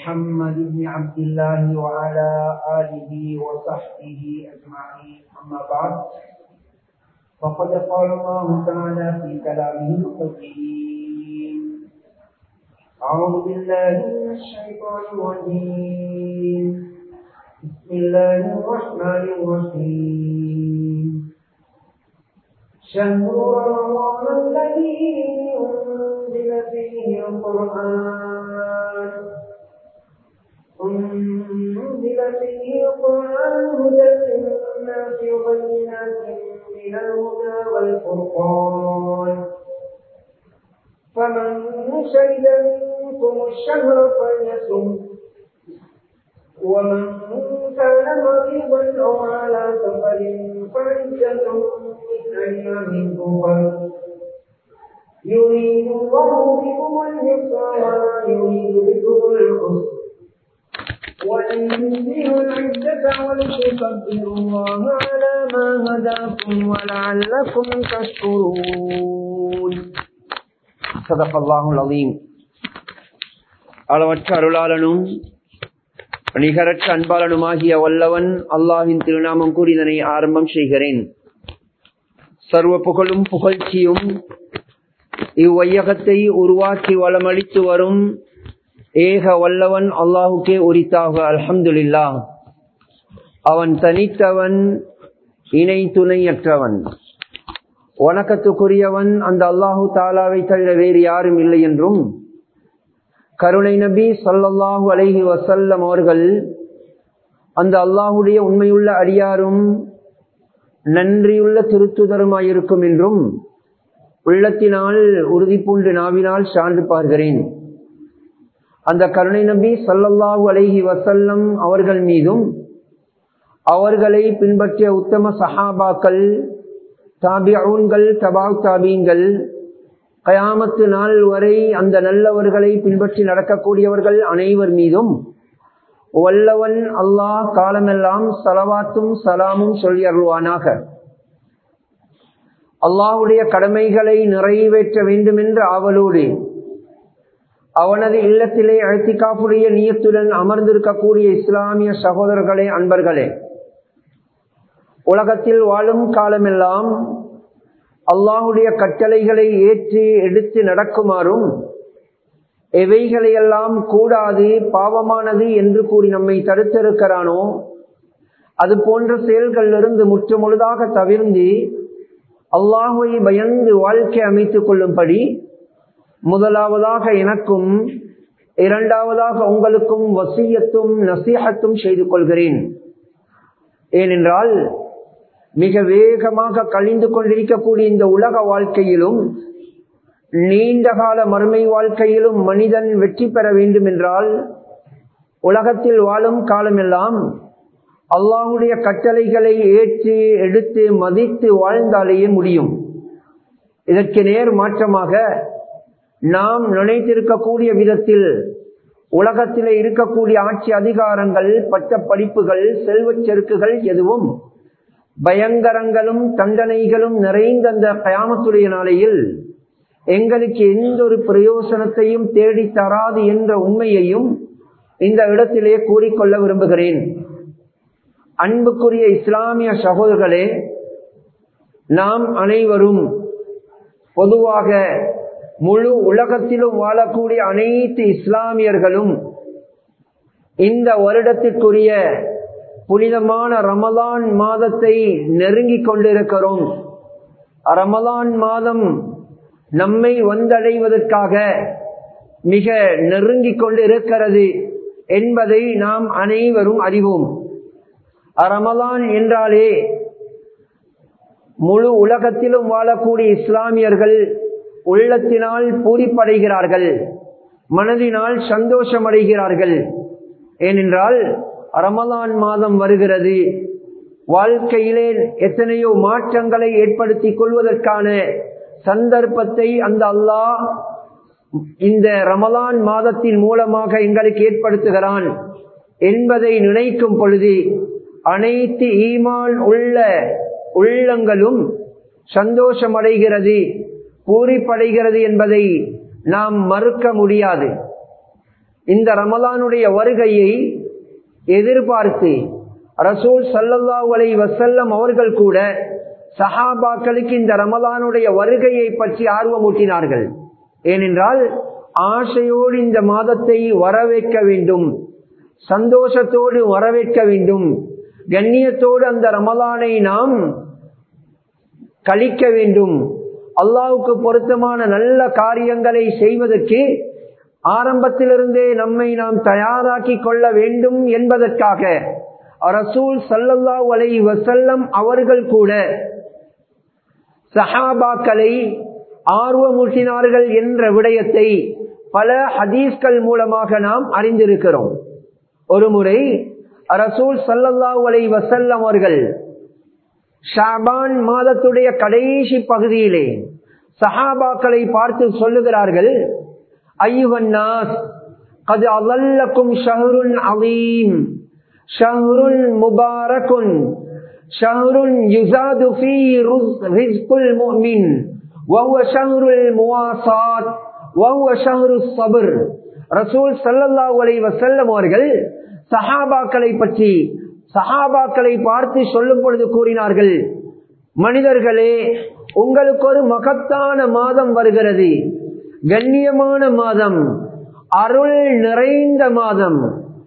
محمد بن عبد الله وعلى آله وصحبه أجمعين أما بعد فقد قال الله تعالى في كلامه القديم أعوذ بالله من الشيطان الرجيم بسم الله الرحمن الرحيم شهر رمضان الذي أنزل فيه القرآن أنزل فيه القرآن هدى للناس وبينات من الهدى والفرقان فمن شهد منكم الشهر فليصم ومن كان مريضا او على سفر فعدة من ايام اخر يريد الله بكم اليسر ولا يريد بكم العسر وأنزلوا العدة ولتكبروا الله على ما هداكم ولعلكم تشكرون صدق الله العظيم அளவற்ற அருளாளனும் நிகரற்ற அன்பாளனுமாகிய வல்லவன் அல்லாஹின் திருநாமம் கூறிதனை ஆரம்பம் செய்கிறேன் சர்வ புகழும் புகழ்ச்சியும் இவ்வையகத்தை உருவாக்கி வளமளித்து வரும் ஏக வல்லவன் அல்லாஹுக்கே உரித்தாக அல்ஹம்துலில்லா அவன் தனித்தவன் இணை துணையற்றவன் வணக்கத்துக்குரியவன் அந்த அல்லாஹு தாலாவை தவிர வேறு யாரும் இல்லை என்றும் கருணை நபி சொல்லல்லாஹு அலைஹி வசல்லம் அவர்கள் அந்த அல்லாஹுடைய உண்மையுள்ள அடியாரும் நன்றியுள்ள திருத்துதருமாயிருக்கும் என்றும் உள்ளத்தினால் உறுதி பூண்டு நாவினால் சான்று பார்க்கிறேன் அந்த கருணை நபி சல்லல்லாஹு அலைஹி வசல்லம் அவர்கள் மீதும் அவர்களை பின்பற்றிய உத்தம சஹாபாக்கள் தாபியூன்கள் தபா தாபீன்கள் கயாமத்து நாள் வரை அந்த நல்லவர்களை பின்பற்றி நடக்கக்கூடியவர்கள் அனைவர் மீதும் வல்லவன் அல்லாஹ் காலமெல்லாம் சலவாத்தும் சலாமும் சொல்லி அருள்வானாக அல்லாஹுடைய கடமைகளை நிறைவேற்ற வேண்டும் என்ற ஆவலோடு அவனது இல்லத்திலே அழுத்திக்காப்புடைய நீயத்துடன் அமர்ந்திருக்கக்கூடிய இஸ்லாமிய சகோதரர்களே அன்பர்களே உலகத்தில் வாழும் காலமெல்லாம் அல்லாஹுடைய கட்டளைகளை ஏற்று எடுத்து நடக்குமாறும் எவைகளையெல்லாம் கூடாது பாவமானது என்று கூறி நம்மை தடுத்திருக்கிறானோ அது போன்ற செயல்களிலிருந்து முற்று முழுதாக தவிர்ந்து அல்லாஹுவை பயந்து வாழ்க்கை அமைத்துக் கொள்ளும்படி முதலாவதாக எனக்கும் இரண்டாவதாக உங்களுக்கும் வசியத்தும் நசீகத்தும் செய்து கொள்கிறேன் ஏனென்றால் மிக வேகமாக கழிந்து கொண்டிருக்கக்கூடிய இந்த உலக வாழ்க்கையிலும் நீண்ட கால மறுமை வாழ்க்கையிலும் மனிதன் வெற்றி பெற வேண்டும் என்றால் உலகத்தில் வாழும் காலமெல்லாம் அல்லாஹுடைய கட்டளைகளை ஏற்று எடுத்து மதித்து வாழ்ந்தாலேயே முடியும் இதற்கு நேர் மாற்றமாக நாம் நினைத்திருக்கக்கூடிய விதத்தில் உலகத்தில் இருக்கக்கூடிய ஆட்சி அதிகாரங்கள் பட்ட படிப்புகள் செல்வச் செருக்குகள் எதுவும் பயங்கரங்களும் தண்டனைகளும் நிறைந்த அந்த கயாமத்துடைய நாளையில் எங்களுக்கு எந்த ஒரு பிரயோசனத்தையும் தேடி தராது என்ற உண்மையையும் இந்த இடத்திலே கூறிக்கொள்ள விரும்புகிறேன் அன்புக்குரிய இஸ்லாமிய சகோதரர்களே நாம் அனைவரும் பொதுவாக முழு உலகத்திலும் வாழக்கூடிய அனைத்து இஸ்லாமியர்களும் இந்த வருடத்திற்குரிய புனிதமான ரமலான் மாதத்தை நெருங்கிக் கொண்டிருக்கிறோம் ரமலான் மாதம் நம்மை வந்தடைவதற்காக மிக நெருங்கிக் கொண்டு இருக்கிறது என்பதை நாம் அனைவரும் அறிவோம் ரமலான் என்றாலே முழு உலகத்திலும் வாழக்கூடிய இஸ்லாமியர்கள் உள்ளத்தினால் பூரிப்படைகிறார்கள் மனதினால் சந்தோஷம் அடைகிறார்கள் ஏனென்றால் ரமலான் மாதம் வருகிறது வாழ்க்கையிலே எத்தனையோ மாற்றங்களை ஏற்படுத்தி கொள்வதற்கான சந்தர்ப்பத்தை அந்த அல்லாஹ் இந்த ரமலான் மாதத்தின் மூலமாக எங்களுக்கு ஏற்படுத்துகிறான் என்பதை நினைக்கும் பொழுது அனைத்து ஈமான் உள்ள உள்ளங்களும் சந்தோஷமடைகிறது பூரிப்படைகிறது என்பதை நாம் மறுக்க முடியாது இந்த ரமலானுடைய வருகையை எதிர்பார்த்து ரசூல் சல்லல்லாஹு அலைஹி வஸல்லம் அவர்கள் கூட சஹாபாக்களுக்கு இந்த ரமலானுடைய வருகையை பற்றி ஆர்வமூட்டினார்கள் ஏனென்றால் ஆசையோடு இந்த மாதத்தை வரவேற்க வேண்டும் சந்தோஷத்தோடு வரவேற்க வேண்டும் கண்ணியத்தோடு அந்த ரமலானை நாம் கழிக்க வேண்டும் அல்லாவுக்கு பொருத்தமான நல்ல காரியங்களை செய்வதற்கு ஆரம்பத்திலிருந்தே நம்மை நாம் தயாராக்கி கொள்ள வேண்டும் என்பதற்காக ரசூல் சல்லல்லா அலை வசல்லம் அவர்கள் கூட சஹாபாக்களை ஆர்வமூட்டினார்கள் என்ற விடயத்தை பல ஹதீஸ்கள் மூலமாக நாம் அறிந்திருக்கிறோம் ஒரு முறை ரசூல் சல்லல்லா அலை வசல்லம் அவர்கள் ஷாபான் மாதத்துடைய கடைசி பகுதியிலே சஹாபாக்களை பார்த்து சொல்லுகிறார்கள் ஐயுவன்னாஸ் கது அலல்லக்கும் ஷஹருன் அவீம் ஷஹருன் முபாரகுன் ஷஹருன் யுசாது ஃபீ ரிஸ்குல் முஃமின் وهو شهر المواصات وهو شهر الصبر ரசூல் ஸல்லல்லாஹு அலைஹி வஸல்லம் அவர்கள் சஹாபாக்களை பற்றி சஹாபாக்களை பார்த்து சொல்லும் பொழுது கூறினார்கள் மனிதர்களே உங்களுக்கு ஒரு மகத்தான மாதம் வருகிறது கண்ணியமான மாதம் அருள் நிறைந்த மாதம்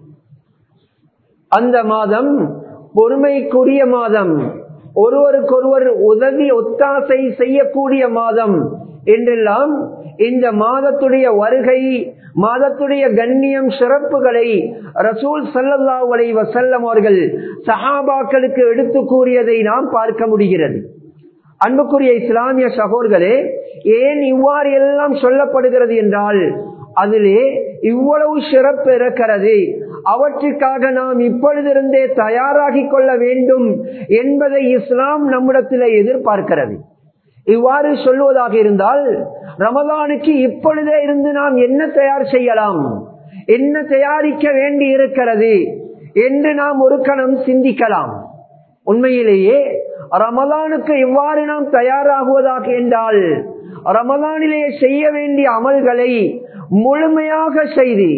அந்த மாதம் பொறுமைக்குரிய மாதம் ஒருவருக்கொருவர் உதவி ஒத்தாசை செய்யக்கூடிய மாதம் என்றெல்லாம் இந்த மாதத்துடைய வருகை மாதத்துடைய கண்ணியம் சிறப்புகளை ரசூல் சல்லல்லா அலை வசல்லம் அவர்கள் சஹாபாக்களுக்கு எடுத்து கூறியதை நாம் பார்க்க முடிகிறது அன்புக்குரிய இஸ்லாமிய சகோர்களே ஏன் இவ்வாறு எல்லாம் சொல்லப்படுகிறது என்றால் அதிலே இவ்வளவு சிறப்பு இருக்கிறது அவற்றுக்காக நாம் இப்பொழுதிருந்தே தயாராகி கொள்ள வேண்டும் என்பதை இஸ்லாம் நம்மிடத்தில் எதிர்பார்க்கிறது இவ்வாறு சொல்லுவதாக இருந்தால் ரமதானுக்கு இப்பொழுதே இருந்து நாம் என்ன தயார் செய்யலாம் என்ன தயாரிக்க வேண்டி இருக்கிறது என்று நாம் ஒரு கணம் சிந்திக்கலாம் உண்மையிலேயே ரமதானுக்கு எவ்வாறு நாம் தயாராகுவதாக என்றால் ரமதானிலேயே செய்ய வேண்டிய அமல்களை முழுமையாக செய்து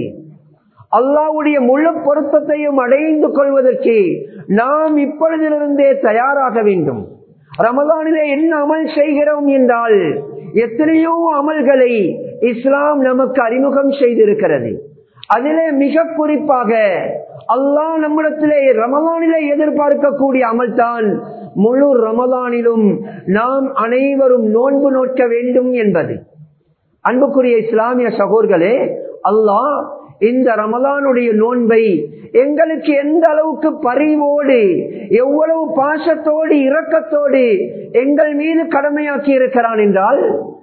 அல்லாவுடைய முழு பொருத்தத்தையும் அடைந்து கொள்வதற்கு நாம் இப்பொழுதிலிருந்தே தயாராக வேண்டும் ரமதானிலே என்ன அமல் செய்கிறோம் என்றால் எத்தனையோ அமல்களை இஸ்லாம் நமக்கு அறிமுகம் செய்திருக்கிறது அதிலே மிக குறிப்பாக அல்லாஹ் நம்மிடத்திலே ரமலானிலே எதிர்பார்க்கக்கூடிய அமல் தான் முழு ரமலானிலும் நாம் அனைவரும் நோன்பு நோக்க வேண்டும் என்பது அன்புக்குரிய இஸ்லாமிய சகோர்களே அல்லாஹ் இந்த ரமலானுடைய நோன்பை எங்களுக்கு எந்த அளவுக்கு பரிவோடு எவ்வளவு பாசத்தோடு இரக்கத்தோடு எங்கள் மீது கடமையாக்கி இருக்கிறான் என்றால்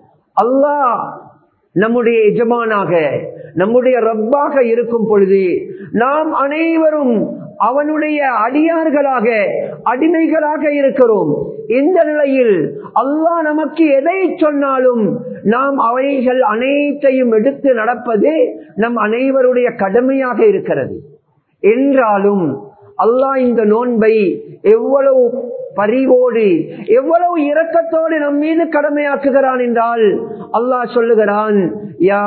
அல்லாஹ் நம்முடைய எஜமானாக நம்முடைய ரப்பாக இருக்கும் பொழுது நாம் அனைவரும் அவனுடைய அடியார்களாக அடிமைகளாக இருக்கிறோம் இந்த நிலையில் அல்லாஹ் நமக்கு எதை சொன்னாலும் நாம் அவைகள் அனைத்தையும் எடுத்து நடப்பது நம் அனைவருடைய கடமையாக இருக்கிறது என்றாலும் அல்லாஹ் இந்த நோன்பை எவ்வளவு பரிவோடு எவ்வளவு இரக்கத்தோடு நம் மீது கடமையாக்குகிறான் என்றால் அல்லாஹ் சொல்லுகிறான் யா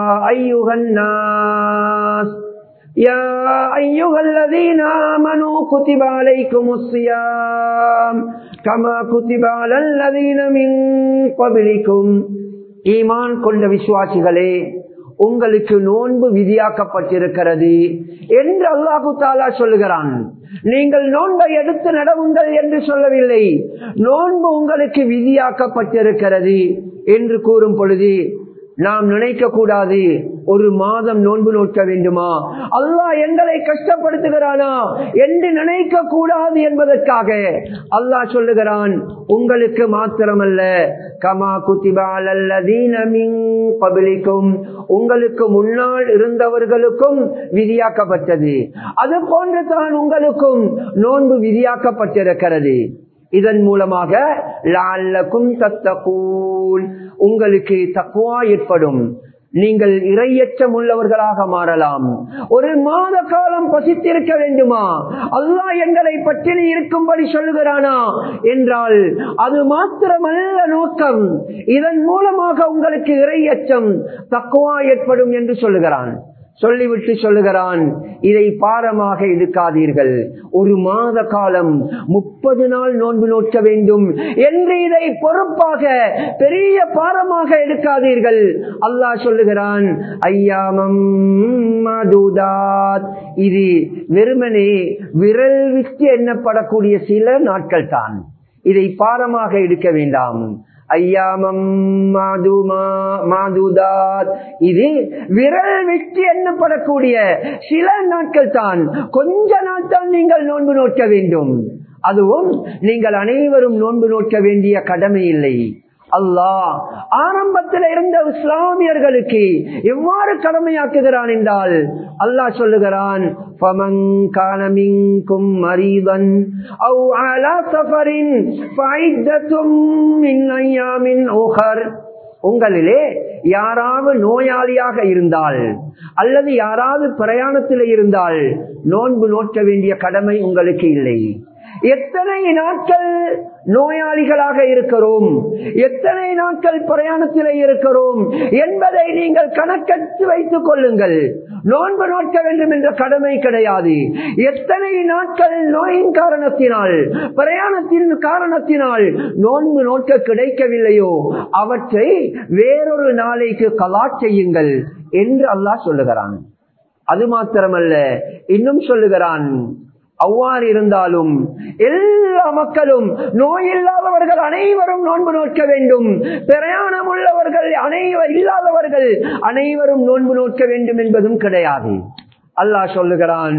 ஐயுகன்னாஸ் يا أيها الذين آمنوا كتب عليكم الصيام كما كتب على الذين من قبلكم ஈமான் கொண்ட விசுவாசிகளே உங்களுக்கு நோன்பு விதியாக்கப்பட்டிருக்கிறது என்று அல்லாஹு தாலா சொல்லுகிறான் நீங்கள் நோன்பை எடுத்து நடவுங்கள் என்று சொல்லவில்லை நோன்பு உங்களுக்கு விதியாக்கப்பட்டிருக்கிறது என்று கூறும் பொழுது நாம் நினைக்க கூடாது ஒரு மாதம் நோன்பு நோக்க வேண்டுமா அல்லாஹ் எங்களை கஷ்டப்படுத்துகிறானா என்று நினைக்க கூடாது என்பதற்காக அல்லாஹ் சொல்லுகிறான் உங்களுக்கு மாத்திரமல்ல கமா குத்திபாலும் உங்களுக்கு முன்னால் இருந்தவர்களுக்கும் விதியாக்கப்பட்டது அது போன்று தான் உங்களுக்கும் நோன்பு விதியாக்கப்பட்டிருக்கிறது இதன் மூலமாக லால்லக்கும் தத்தகூல் உங்களுக்கு தக்குவா ஏற்படும் நீங்கள் இரையச்சம் உள்ளவர்களாக மாறலாம் ஒரு மாத காலம் பசித்திருக்க வேண்டுமா அல்லாஹ் எங்களை பட்டினி இருக்கும்படி சொல்லுகிறானா என்றால் அது மாத்திரமல்ல நோக்கம் இதன் மூலமாக உங்களுக்கு இரையச்சம் தக்குவா ஏற்படும் என்று சொல்லுகிறான் சொல்லிவிட்டு சொல்லுகிறான் இதை பாரமாக எடுக்காதீர்கள் ஒரு மாத காலம் முப்பது நாள் நோன்பு நோக்க வேண்டும் என்று இதை பொறுப்பாக பெரிய பாரமாக எடுக்காதீர்கள் அல்லாஹ் சொல்லுகிறான் ஐயாமம் மதுதாத் இது வெறுமனே விரல் விட்டு எண்ணப்படக்கூடிய சில நாட்கள் தான் இதை பாரமாக எடுக்க வேண்டாம் ஐயாமம் மாதுதாத் இது விரல் விட்டு எண்ணப்படக்கூடிய சில நாட்கள் தான் கொஞ்ச நாள் தான் நீங்கள் நோன்பு நோக்க வேண்டும் அதுவும் நீங்கள் அனைவரும் நோன்பு நோக்க வேண்டிய கடமை இல்லை அல்லாஹ் ஆரம்பத்தில் இருந்த இஸ்லாமியர்களுக்கு எவ்வாறு கடமையாக்குகிறான் என்றால் அல்லாஹ் சொல்லுகிறான் உங்களிலே யாராவது நோயாளியாக இருந்தால் அல்லது யாராவது பிரயாணத்தில் இருந்தால் நோன்பு நோக்க வேண்டிய கடமை உங்களுக்கு இல்லை எத்தனை நாட்கள் நோயாளிகளாக இருக்கிறோம் எத்தனை நாட்கள் பிரயாணத்தில் இருக்கிறோம் என்பதை நீங்கள் கணக்கெடுத்து வைத்துக் கொள்ளுங்கள் நோன்பு நோக்க வேண்டும் என்ற கடமை கிடையாது எத்தனை நாட்கள் நோயின் காரணத்தினால் பிரயாணத்தின் காரணத்தினால் நோன்பு நோக்க கிடைக்கவில்லையோ அவற்றை வேறொரு நாளைக்கு கலா செய்யுங்கள் என்று அல்லாஹ் சொல்லுகிறான் அது மாத்திரமல்ல இன்னும் சொல்லுகிறான் அவ்வாறு இருந்தாலும் எல்லா மக்களும் நோய் இல்லாதவர்கள் அனைவரும் நோன்பு நோக்க வேண்டும் பிரயாணம் உள்ளவர்கள் அனைவர் இல்லாதவர்கள் அனைவரும் நோன்பு நோக்க வேண்டும் என்பதும் கிடையாது அல்லாஹ் சொல்லுகிறான்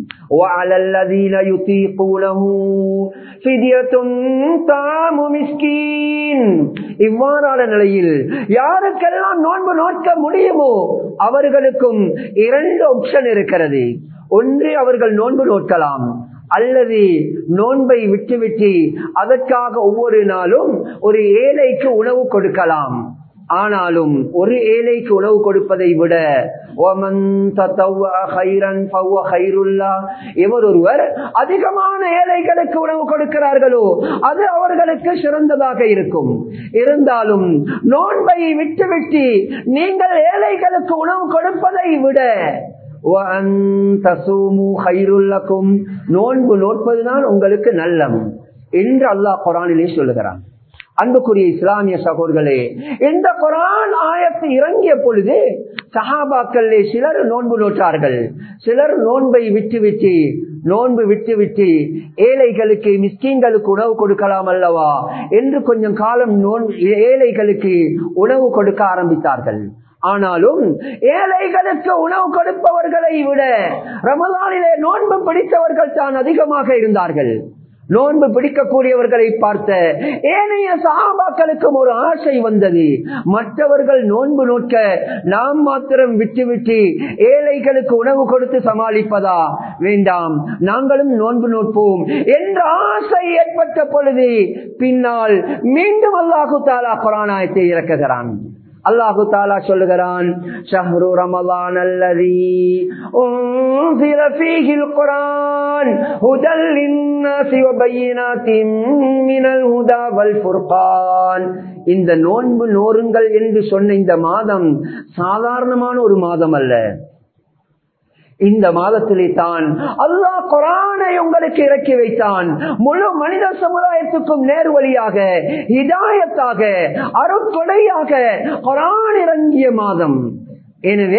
இவ்வாறான நிலையில் யாருக்கெல்லாம் நோன்பு நோக்க முடியுமோ அவர்களுக்கும் இரண்டு ஆப்ஷன் இருக்கிறது ஒன்று அவர்கள் நோன்பு நோக்கலாம் அல்லது நோன்பை விட்டுவிட்டு அதற்காக ஒவ்வொரு நாளும் ஒரு ஏழைக்கு உணவு கொடுக்கலாம் ஆனாலும் ஒரு ஏழைக்கு உணவு கொடுப்பதை விட எவர் ஒருவர் அதிகமான ஏழைகளுக்கு உணவு கொடுக்கிறார்களோ அது அவர்களுக்கு சிறந்ததாக இருக்கும் இருந்தாலும் நோன்பை விட்டுவிட்டு நீங்கள் ஏழைகளுக்கு உணவு கொடுப்பதை விட நோன்பு நோட்பதுதான் உங்களுக்கு நல்லம் என்று அல்லாஹ் குரானிலே சொல்லுகிறான் அன்புக்குரிய இஸ்லாமிய சகோதர்களே இந்த குரான் ஆயத்து இறங்கிய பொழுது சஹாபாக்களே சிலர் நோன்பு நோற்றார்கள் சிலர் நோன்பை விட்டு விட்டு நோன்பு விட்டு விட்டு ஏழைகளுக்கு மிஸ்கீன்களுக்கு உணவு கொடுக்கலாம் அல்லவா என்று கொஞ்சம் காலம் ஏழைகளுக்கு உணவு கொடுக்க ஆரம்பித்தார்கள் ஆனாலும் ஏழைகளுக்கு உணவு கொடுப்பவர்களை விட ரமலானிலே நோன்பு பிடித்தவர்கள் தான் அதிகமாக இருந்தார்கள் நோன்பு பிடிக்கக்கூடியவர்களை பார்த்த ஏனைய சகாபாக்களுக்கும் ஒரு ஆசை வந்தது மற்றவர்கள் நோன்பு நோக்க நாம் மாத்திரம் விட்டு விட்டு ஏழைகளுக்கு உணவு கொடுத்து சமாளிப்பதா வேண்டாம் நாங்களும் நோன்பு நோட்போம் என்ற ஆசை ஏற்பட்ட பொழுது பின்னால் மீண்டும் அல்லாஹு தாலா குரானாயத்தை இறக்குகிறான் அல்லாஹு தாலா சொல்லுகிறான் ஷஹ்ரு ரமலான் அல்லதி أنزل فيه القرآن هدى للناس وبينات من الهدى والفرقان இந்த நோன்பு நோருங்கள் என்று சொன்ன இந்த மாதம் சாதாரணமான ஒரு மாதம் அல்ல இந்த மாதத்திலே தான் அல்லாஹ் குரானை உங்களுக்கு இறக்கி வைத்தான் முழு மனித சமுதாயத்துக்கும் நேர் வழியாக இதாயத்தாக அருட்கொடையாக குரான் இறங்கிய மாதம் எனவே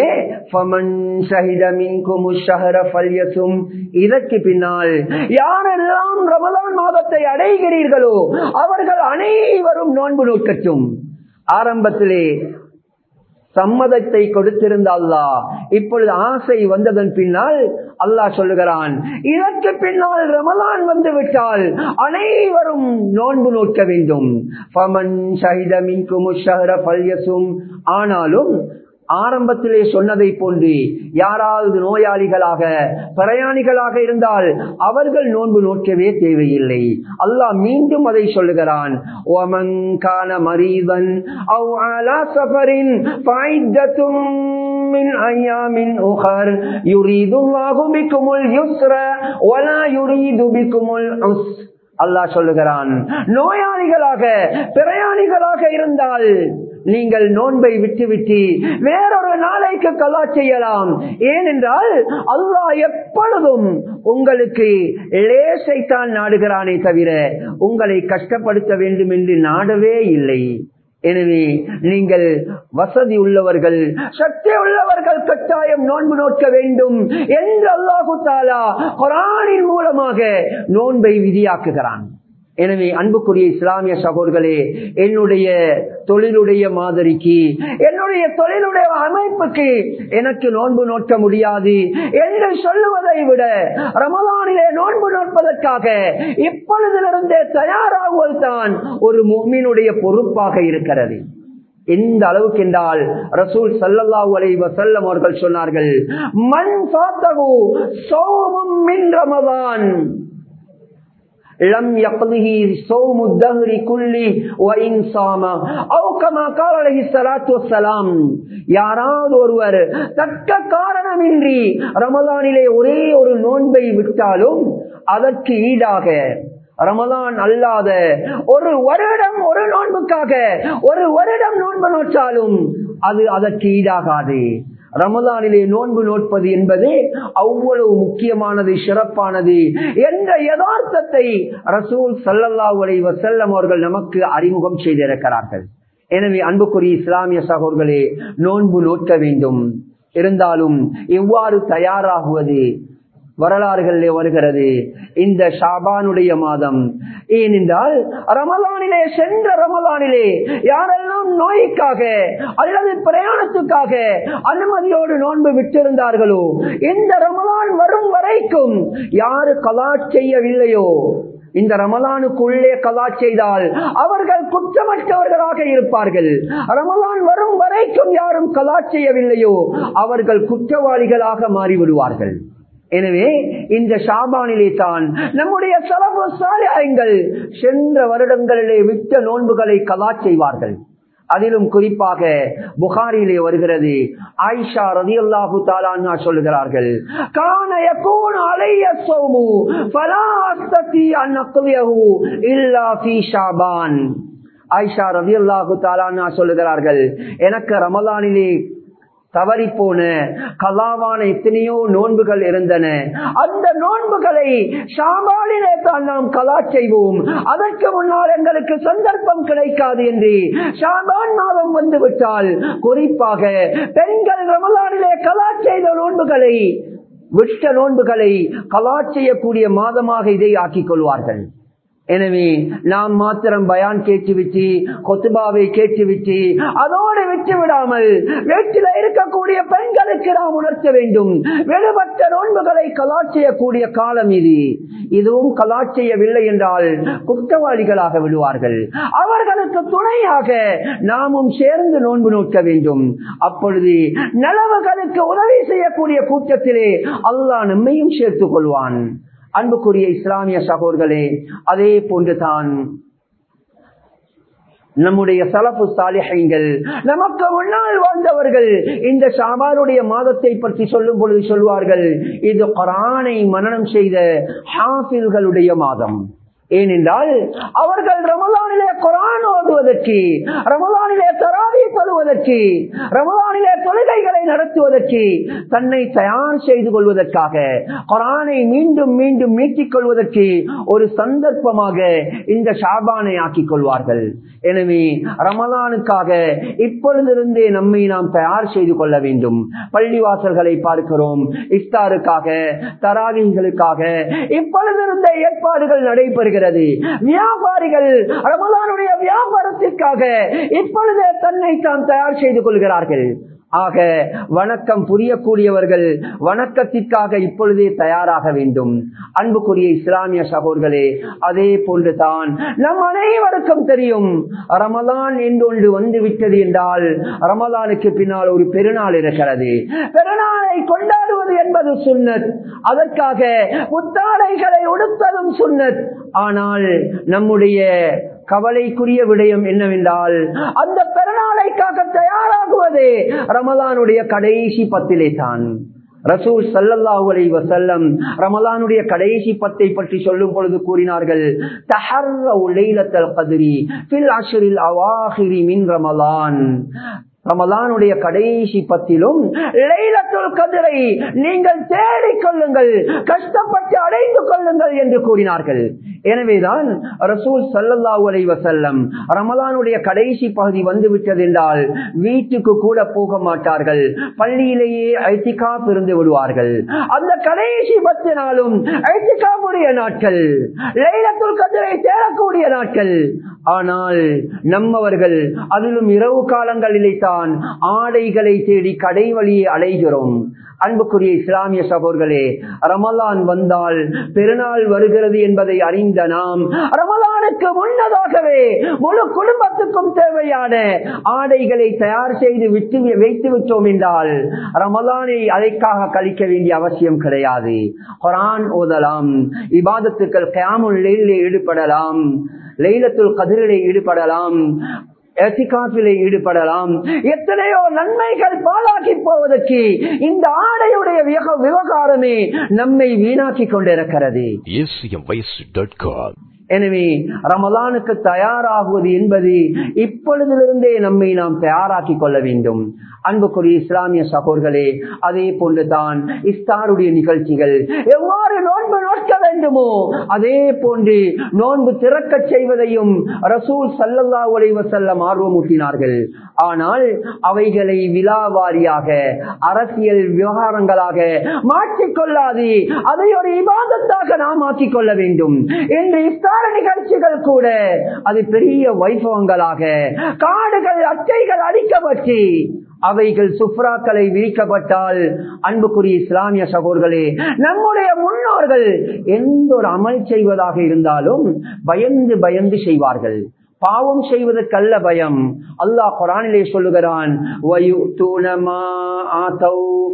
இதற்கு பின்னால் யாரெல்லாம் ரமலான் மாதத்தை அடைகிறீர்களோ அவர்கள் அனைவரும் நோன்பு நோக்கட்டும் ஆரம்பத்திலே சம்மதத்தை கொடுத்திருந்த அல்லாஹ் இப்பொழுது ஆசை வந்ததன் பின்னால் அல்லாஹ் சொல்லுகிறான் இதற்கு பின்னால் ரமலான் வந்து விட்டால் அனைவரும் நோன்பு நோக்க வேண்டும் ஆனாலும் ஆரம்பத்திலே சொன்னதை போன்று யாராவது நோயாளிகளாக பிரயாணிகளாக இருந்தால் அவர்கள் நோன்பு நோக்கவே தேவையில்லை அல்லாஹ் மீண்டும் அதை சொல்லுகிறான் ஓமங்கான மரீதன் அவ் அலா சஃபரின் பாய்தத்தும் من أيام أخر يريد الله بكم اليسر ولا يريد بكم العسر அல்லாஹ் சொல்லுகிறான் நோயாளிகளாக பிரயாணிகளாக இருந்தால் நீங்கள் நோன்பை விட்டுவிட்டு வேறொரு நாளைக்கு கலா செய்யலாம் ஏனென்றால் அல்லாஹ் எப்பொழுதும் உங்களுக்கு லேசைத்தான் நாடுகிறானே தவிர உங்களை கஷ்டப்படுத்த வேண்டும் என்று நாடவே இல்லை எனவே நீங்கள் வசதி உள்ளவர்கள் சக்தி உள்ளவர்கள் கட்டாயம் நோன்பு நோக்க வேண்டும் என்று அல்லாஹு தாலா குரானின் மூலமாக நோன்பை விதியாக்குகிறான் எனவே அன்புக்குரிய இஸ்லாமிய சகோதர்களே என்னுடைய தொழிலுடைய மாதிரிக்கு என்னுடைய தொழிலுடைய அமைப்புக்கு எனக்கு நோன்பு நோக்க முடியாது என்று சொல்லுவதை விட ரமலானிலே நோன்பு நோட்பதற்காக இப்பொழுதிலிருந்தே தயாராகுவதுதான் ஒரு முக்மீனுடைய பொறுப்பாக இருக்கிறது எந்த அளவுக்கு என்றால் ரசூல் சல்லல்லாஹு அலைஹி வஸல்லம் அவர்கள் சொன்னார்கள் மன் சாத்தகு சௌமும் மின் ரமதான் لم يقضه صوم الدهر كله وإن صام أو كما قال عليه الصلاة والسلام யாராவது ஒருவர் தக்க காரணமின்றி ரமலானிலே ஒரே ஒரு நோன்பை விட்டாலும் அதற்கு ஈடாக ரமலான் அல்லாத ஒரு வருடம் ஒரு நோன்புக்காக ஒரு வருடம் நோன்பு நோற்றாலும் அது அதற்கு ஈடாகாது ரமலானிலே நோன்பு நோட்பது என்பது அவ்வளவு முக்கியமானது சிறப்பானது என்ற யதார்த்தத்தை ரசூல் சல்லல்லாஹு அலைஹி வஸல்லம் அவர்கள் நமக்கு அறிமுகம் செய்திருக்கிறார்கள் எனவே அன்புக்குரிய இஸ்லாமிய சகோதரர்களே நோன்பு நோக்க வேண்டும் இருந்தாலும் எவ்வாறு தயாராகுவது வரலாறுகளிலே வருகிறது இந்த ஷாபானுடைய மாதம் ஏனென்றால் ரமலானிலே சென்ற ரமலானிலே யாரெல்லாம் நோய்க்காக அல்லது பிரயாணத்துக்காக அனுமதியோடு நோன்பு விட்டிருந்தார்களோ இந்த ரமலான் வரும் வரைக்கும் யாரு கலா செய்யவில்லையோ இந்த ரமலானுக்குள்ளே கலா செய்தால் அவர்கள் குற்றமற்றவர்களாக இருப்பார்கள் ரமலான் வரும் வரைக்கும் யாரும் கலா செய்யவில்லையோ அவர்கள் குற்றவாளிகளாக மாறிவிடுவார்கள் எனவே இந்த ஷாபானிலே தான் நம்முடைய செலவு சாலைகள் சென்ற வருடங்களிலே விட்ட நோன்புகளை கலா செய்வார்கள் அதிலும் குறிப்பாக புகாரிலே வருகிறது ஆயிஷா ரதி அல்லாஹு தாலான்னா சொல்லுகிறார்கள் கான யகூன் அலைய சௌமு ஃபலா அஸ்ததி அன் அக்லியஹு இல்லா ஃபீ ஷாபான் ஆயிஷா ரதி அல்லாஹு தாலான்னா சொல்லுகிறார்கள் எனக்கு ரமலானிலே தவறி போன கலாவான எத்தனையோ நோன்புகள் இருந்தன அந்த நோன்புகளை ஷாபாலிலே தான் நாம் கலா செய்வோம் அதற்கு முன்னால் எங்களுக்கு சந்தர்ப்பம் கிடைக்காது என்று ஷாபான் மாதம் வந்து விட்டால் குறிப்பாக பெண்கள் ரமலானிலே கலா செய்த நோன்புகளை விட்ட நோன்புகளை கலா செய்யக்கூடிய மாதமாக இதை ஆக்கிக் கொள்வார்கள் எனவே நாம் மாத்திரம் பயான் கேட்டுவிட்டு கொத்துபாவை கேட்டுவிட்டு அதோடு விட்டு விடாமல் வீட்டில் இருக்கக்கூடிய பெண்களுக்கு நாம் உணர்த்த வேண்டும் விடுபட்ட நோன்புகளை கலா செய்யக்கூடிய காலம் இது இதுவும் கலா செய்யவில்லை என்றால் குற்றவாளிகளாக விடுவார்கள் அவர்களுக்கு துணையாக நாமும் சேர்ந்து நோன்பு நோக்க வேண்டும் அப்பொழுது நலவுகளுக்கு உதவி செய்யக்கூடிய கூட்டத்திலே அல்லாஹ் நம்மையும் சேர்த்துக் கொள்வான் அன்புக்குரிய இஸ்லாமிய சகோதர்களே அதே போன்றுதான் நம்முடைய சலப்பு சாலிஹங்கள் நமக்கு முன்னால் வாழ்ந்தவர்கள் இந்த ஷாபானுடைய மாதத்தை பற்றி சொல்லும் பொழுது சொல்வார்கள் இது குரானை மனனம் செய்த ஹாஃபில்களுடைய மாதம் ஏனென்றால் அவர்கள் ரமலானிலே குரான் ஓதுவதற்கு ரமலானிலே தராவி தொழுவதற்கு ரமலானிலே தொழுகைகளை நடத்துவதற்கு தன்னை தயார் செய்து கொள்வதற்காக குரானை மீண்டும் மீண்டும் மீட்டிக் கொள்வதற்கு ஒரு சந்தர்ப்பமாக இந்த ஷாபானை ஆக்கிக் கொள்வார்கள் எனவே ரமலானுக்காக இப்பொழுதிருந்தே நம்மை நாம் தயார் செய்து கொள்ள வேண்டும் பள்ளிவாசல்களை பார்க்கிறோம் இஃப்தாருக்காக தராவிகளுக்காக இப்பொழுதிருந்த ஏற்பாடுகள் நடைபெறுகிறது வியாபாரிகள் ரமலானுடைய வியாபாரத்திற்காக இப்பொழுதே தன்னை தான் தயார் செய்து கொள்கிறார்கள் ஆக வணக்கம் புரியக்கூடியவர்கள் வணக்கத்திற்காக இப்பொழுதே தயாராக வேண்டும் அன்புக்குரிய இஸ்லாமிய சகோதர்களே அதே போன்றுதான் நம் அனைவருக்கும் தெரியும் ரமலான் என்றொன்று வந்து விட்டது என்றால் ரமலானுக்கு பின்னால் ஒரு பெருநாள் இருக்கிறது பெருநாளை கொண்டாடுவது என்பது சுன்னத் அதற்காக புத்தாடைகளை உடுத்ததும் சுன்னத் ஆனால் நம்முடைய கவலைக்குரிய விடயம் என்னவென்றால் அந்த பெருநாளைக்காக தயாராகுவதே ரமலானுடைய கடைசி பத்திலே தான் ரசூல் சல்லல்லாஹு அலைஹி வஸல்லம் ரமலானுடைய கடைசி பத்தை பற்றி சொல்லும் பொழுது கூறினார்கள் தஹர்ரவு லைலத்தல் கத்ரி ஃபில் அஷ்ரில் அவாஹிரி மின் ரமலான் ரமலானுடைய கடைசி பத்திலும் லைலத்துல் கதிரை நீங்கள் தேடிக் கொள்ளுங்கள் கஷ்டப்பட்டு அடைந்து கொள்ளுங்கள் என்று கூறினார்கள் எனவேதான் ரசூல் சல்லல்லாஹு அலைஹி வஸல்லம் ரமலானுடைய கடைசி பகுதி வந்து விட்டது என்றால் வீட்டுக்கு கூட போக மாட்டார்கள் பள்ளியிலேயே ஐத்திகாப் இருந்து விடுவார்கள் அந்த கடைசி பத்து நாளும் ஐத்திகாப்புடைய நாட்கள் லைலத்துல் கதிரை தேடக்கூடிய நாட்கள் ஆனால் நம்மவர்கள் அதிலும் இரவு காலங்களிலே தான் ஆடைகளை தேடி கடை வழியை அடைகிறோம் அன்புக்குரிய இஸ்லாமிய சகோர்களே ரமலான் வந்தால் பெருநாள் வருகிறது என்பதை அறிந்த நாம் ரமலானுக்கு முன்னதாகவே முழு குடும்பத்துக்கும் தேவையான ஆடைகளை தயார் செய்து விட்டு வைத்து விட்டோம் என்றால் ரமலானை அதைக்காக கழிக்க வேண்டிய அவசியம் கிடையாது குரான் ஓதலாம் இபாதத்துக்கள் கயாமுல் ஈடுபடலாம் லைலத்துல் கதிரிலே ஈடுபடலாம் எத்திகாப்பிலே ஈடுபடலாம் எத்தனையோ நன்மைகள் பாழாக்கி போவதற்கு இந்த ஆடையுடைய விவக- விவகாரமே நம்மை வீணாக்கி கொண்டிருக்கிறது acmvoice.com எனவே ரமலானுக்கு தயாராகுவது என்பது இப்பொழுதிலிருந்தே நம்மை நாம் தயாராக்கி கொள்ள வேண்டும் அன்புக்குரிய இஸ்லாமிய சகோர்களே அதே போன்றுதான் இஸ்தாருடைய நிகழ்ச்சிகள் எவ்வாறு நோன்பு நோக்க வேண்டுமோ அதே போன்று நோன்பு திறக்க செய்வதையும் ரசூல் சல்லல்லா உலைவ செல்லம் ஆர்வமூட்டினார்கள் ஆனால் அவைகளை விழாவாரியாக அரசியல் விவகாரங்களாக மாற்றிக்கொள்ளாது அதை ஒரு இபாதத்தாக நாம் ஆக்கிக் கொள்ள வேண்டும் என்று இஸ்தார நிகழ்ச்சிகள் கூட அது பெரிய வைபவங்களாக காடுகள் அச்சைகள் அடிக்கப்பட்டு அவைகள் சுப்ராக்களை விரிக்கப்பட்டால் அன்புக்குரிய இஸ்லாமிய சகோதர்களே நம்முடைய முன்னோர்கள் எந்த ஒரு அமல் செய்வதாக இருந்தாலும் பயந்து பயந்து செய்வார்கள் பாவம் செய்வதற்கல்ல பயம் அல்லாஹ் குரானிலே சொல்லுகிறான் "வயுத்தூன மா ஆத்தௌ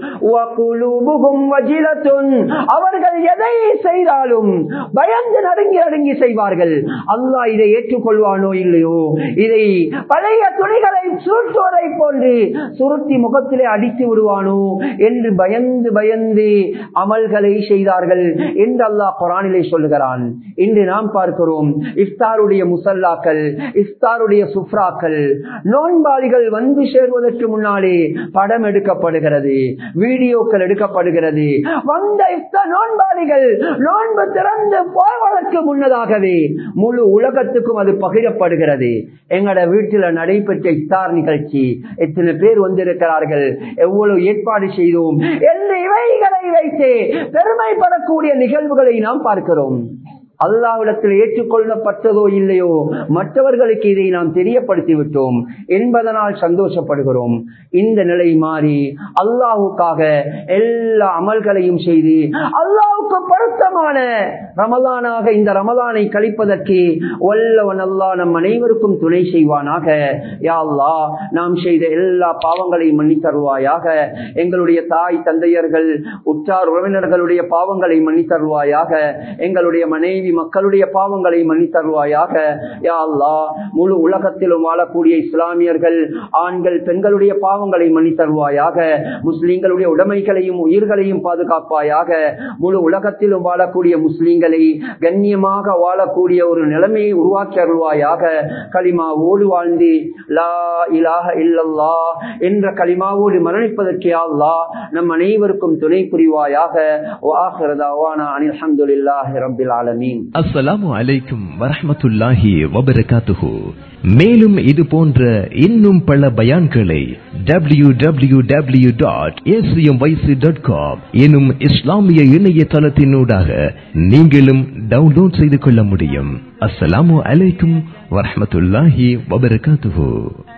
வகுலூபுகும் வஜிலத்துன்." அவர்கள் எதை செய்தாலும் பயந்து நடுங்கி நடுங்கி செய்வார்கள் அல்லாஹ் இதை ஏற்றுக்கொள்வானோ இல்லையோ இதை பழைய துணிகளை சுருட்டுவதை போன்று சுருட்டி முகத்திலே அடித்து விடுவானோ என்று பயந்து பயந்து அமல்களை செய்தார்கள் என்று அல்லாஹ் குரானிலே சொல்லுகிறான் இன்று நாம் பார்க்கிறோம் இஃப்தாருடைய முசல்லாக்கள் இஃப்தாருடைய சுப்ராக்கள் நோன்பாளிகள் வந்து சேர்வதற்கு முன்னாலே படம் எடுக்கப்படுகிறது வீடியோக்கள் எடுக்கப்படுகிறது வந்த இஃப்தார் நோன்பாளிகள் நோன்பு திறந்து போவதற்கு முன்னதாகவே முழு உலகத்துக்கும் அது பகிரப்படுகிறது எங்கட வீட்டில் நடைபெற்ற இஃப்தார் நிகழ்ச்சி எத்தனை பேர் வந்திருக்கிறார்கள் எவ்வளவு ஏற்பாடு செய்தோம் என்று இவைகளை வைத்து பெருமைப்படக்கூடிய நிகழ்வுகளை நாம் பார்க்கிறோம் அல்லாவிடத்தில் ஏற்றுக்கொள்ளப்பட்டதோ இல்லையோ மற்றவர்களுக்கு இதை நாம் தெரியப்படுத்தி விட்டோம் என்பதனால் சந்தோஷப்படுகிறோம் இந்த நிலை மாறி அல்லாஹுக்காக எல்லா அமல்களையும் செய்து அல்லாஹுக்கு பொருத்தமான ரமலானாக இந்த ரமலானை கழிப்பதற்கு வல்லவன் அல்லா நம் அனைவருக்கும் துணை செய்வானாக யா அல்லாஹ் நாம் செய்த எல்லா பாவங்களையும் மன்னித் தருவாயாக எங்களுடைய தாய் தந்தையர்கள் உற்றார் உறவினர்களுடைய பாவங்களை மன்னித் தருவாயாக எங்களுடைய மனைவி மக்களுடைய பாவங்களை மன்னித் தருவாயாக யா அல்லாஹ் முழு உலகத்திலும் வாழக்கூடிய இஸ்லாமியர்கள் ஆண்கள் பெண்களுடைய பாவங்களை மன்னித் தருவாயாக முஸ்லிம்களுடைய உடைமைகளையும் உயிர்களையும் பாதுகாப்பாயாக முழு உலகத்திலும் வாழக்கூடிய முஸ்லிம்களை கண்ணியமாக வாழக்கூடிய ஒரு நிலைமையை உருவாக்கி அருள்வாயாக களிமாவோடு வாழ்ந்து லா இலாஹ இல்லல்லா என்ற களிமாவோடு மரணிப்பதற்கு யா அல்லாஹ் நம் அனைவருக்கும் துணை புரிவாயாக வாஹிரதாவானா அனில் அல்ஹம்துலில்லாஹி ரப்பில் ஆலமீன் அஸ்ஸலாமு அலைக்கும் வரஹ்மத்துல்லாஹி வபரகாத்துஹு மேலும் இது போன்ற இன்னும் பல பயான்களை W W W dot dot com எனும் இஸ்லாமிய இணையதளத்தினூடாக நீங்களும் டவுன்லோட் செய்து கொள்ள முடியும் அஸ்ஸலாமு அலைக்கும் வரஹ்மத்துல்லாஹி வபரகாத்துஹு